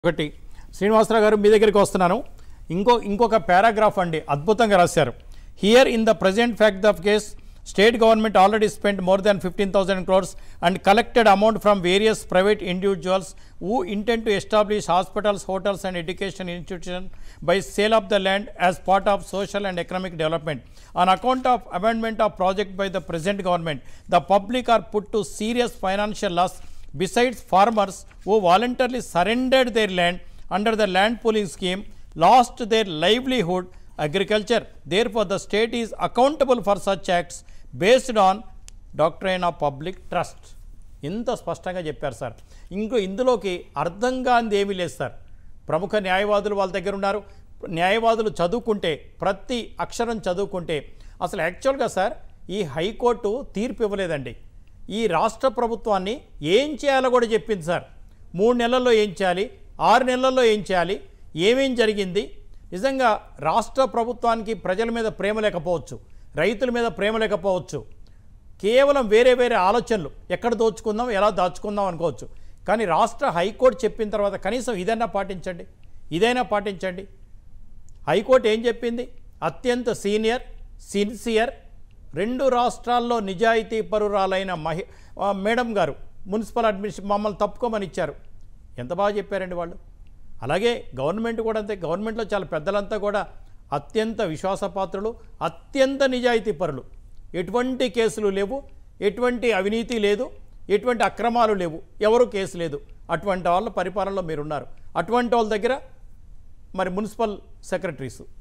ఒకటి శ్రీనివాసరావు గారు మీ దగ్గరికి వస్తున్నాను ఇంకో ఇంకొక పారాగ్రాఫ్ అండి అద్భుతంగా రాశారు here in the present fact of case state government already spend more than fifteen thousand crores and collected amount from various private individuals who intend to establish hospitals, hotels and education institutions by sale of the land as part of social and economic development. On account of amendment of project by the present government, the public are put to serious financial loss besides farmers who voluntarily surrendered their land under the land pooling scheme lost their livelihood agriculture. Therefore, the state is accountable for such acts based on doctrine of public trust. ఇంత స్పష్టంగా చెప్పారు sir ఇంకో ఇందులోకి అర్థం కానిది ఏమీ లేదు sir ప్రముఖ న్యాయవాదులు వాళ్ళ దగ్గర ఉన్నారు న్యాయవాదులు చదువుకుంటే ప్రతి అక్షరం చదువుకుంటే అసలు యాక్చువల్గా సార్ ఈ హైకోర్టు తీర్పు ఇవ్వలేదండి ఈ రాష్ట్ర ప్రభుత్వాన్ని ఏం చేయాలో కూడా చెప్పింది సార్ మూడు నెలల్లో ఏం చేయాలి ఆరు నెలల్లో ఏం చేయాలి ఏమేం జరిగింది నిజంగా రాష్ట్ర ప్రభుత్వానికి ప్రజల మీద ప్రేమ లేకపోవచ్చు రైతుల మీద ప్రేమ లేకపోవచ్చు కేవలం వేరే వేరే ఆలోచనలు ఎక్కడ దోచుకుందాం ఎలా దాచుకుందాం అనుకోవచ్చు కానీ రాష్ట్ర హైకోర్టు చెప్పిన తర్వాత కనీసం ఇదైనా పాటించండి ఇదైనా పాటించండి హైకోర్టు ఏం చెప్పింది అత్యంత సీనియర్ సిన్సియర్ రెండు రాష్ట్రాల్లో నిజాయితీ పరురాలైన మహి ఆ, మేడం గారు మున్సిపల్ అడ్మినిస్ట్రేషన్ మమ్మల్ని తప్పుకోమని ఇచ్చారు ఎంత బాగా చెప్పారండి వాళ్ళు అలాగే గవర్నమెంట్ కూడా అంతే గవర్నమెంట్లో చాలా పెద్దలంతా కూడా అత్యంత విశ్వాసపాత్రులు అత్యంత నిజాయితీ పరులు ఎటువంటి కేసులు లేవు ఎటువంటి అవినీతి లేదు ఎటువంటి అక్రమాలు లేవు ఎవరు కేసు లేదు అటువంటి వాళ్ళ పరిపాలనలో మీరున్నారు అటువంటి వాళ్ళ దగ్గర మరి మున్సిపల్ సెక్రటరీస్